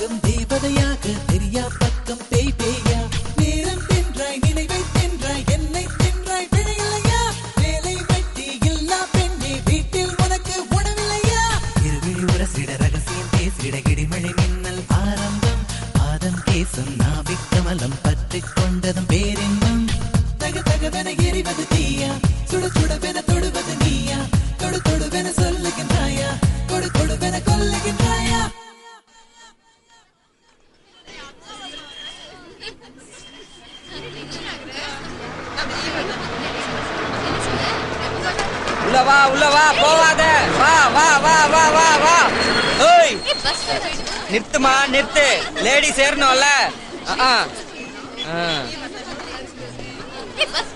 பக்கம் தேவதையாக தெரியா பக்கம் பேய் பேயா நேரம் தின்றாய் நினைவை தின்றாய் என்னை தின்றாய் பிழையில்லையா வேலை வெட்டி இல்லா பெண்ணே வீட்டில் உனக்கு உணவில்லையா இருவிழி உரசிட ரகசியம் பேசிட இடிமழை மின்னல் ஆரம்பம் பாதம் கேசம் நாவிக் கமலம் பற்றிக் கொண்டதும் பேரின்பம் தக தகவென எரிவது தீயா சுட சுடவென தொடுவது நீயா தொடு தொடுவென சொல்லுகின்றாயா கொடு கொடுவென கொல்லுகின்றாயா உள்ள வா உள்ள வா போவாத வா வா வா வா வா வா ஏய் நிறுத்துமா நிறுத்து லேடிஸ் ஏறணும்ல ஆ ஆ. ஆ பஸ்